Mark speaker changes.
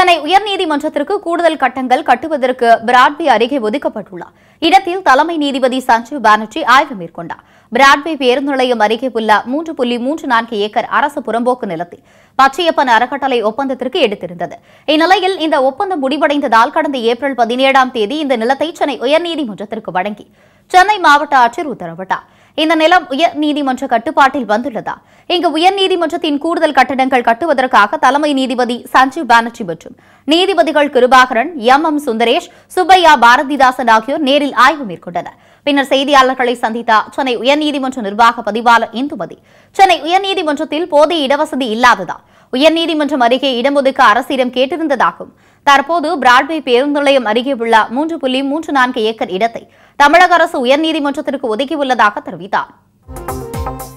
Speaker 1: சென்னை உயர்நீதிமன்றத்திற்கு கூடுதல் கட்டங்கள் கட்டுவதற்கு பிராட்வே அருகே ஒதுக்கப்பட்டுள்ளார் இடத்தில் தலைமை நீதிபதி சஞ்சீவ் பானர்ஜி ஆய்வு மேற்கொண்டார் பிராட்வே பேருந்து நிலையம் அருகே உள்ள மூன்று புள்ளி மூன்று நான்கு ஏக்கர் அரசு புறம்போக்கு நிலத்தில் பச்சையப்பன் அறக்கட்டளை ஒப்பந்தத்திற்கு எடுத்திருந்தது இந்நிலையில் இந்த ஒப்பந்தம் முடிவடைந்ததால் கடந்த ஏப்ரல் பதினேழாம் தேதி இந்த நிலத்தை சென்னை உயர்நீதிமன்றத்திற்கு வழங்கி சென்னை மாவட்ட ஆட்சியர் உத்தரவிட்டார் இந்த நிலம் உயர்நீதிமன்ற கட்டுப்பாட்டில் வந்துள்ளதா இங்கு உயர்நீதிமன்றத்தின் கூடுதல் கட்டடங்கள் கட்டுவதற்காக தலைமை நீதிபதி சஞ்சீவ் பானர்ஜி மற்றும் நீதிபதிகள் கிருபாகரன் எம் எம் சுந்தரேஷ் சுப்பையா பாரதிதாசன் ஆகியோர் நேரில் ஆய்வு மேற்கொண்டனர் பின்னர் செய்தியாளர்களை சந்தித்த சென்னை உயர்நீதிமன்ற நிர்வாக பதிவாளர் இந்துமதி சென்னை உயர்நீதிமன்றத்தில் போதிய இடவசதி இல்லாததால் உயர்நீதிமன்றம் அருகே இடம் ஒதுக்க அரசிடம் கேட்டிருந்ததாகவும் தற்போது பிராட்வே பேருந்து நிலையம் அருகே உள்ள மூன்று புள்ளி மூன்று நான்கு ஏக்கர் இடத்தை தமிழக அரசு உயர்நீதிமன்றத்திற்கு ஒதுக்கியுள்ளதாக தெரிவித்தார்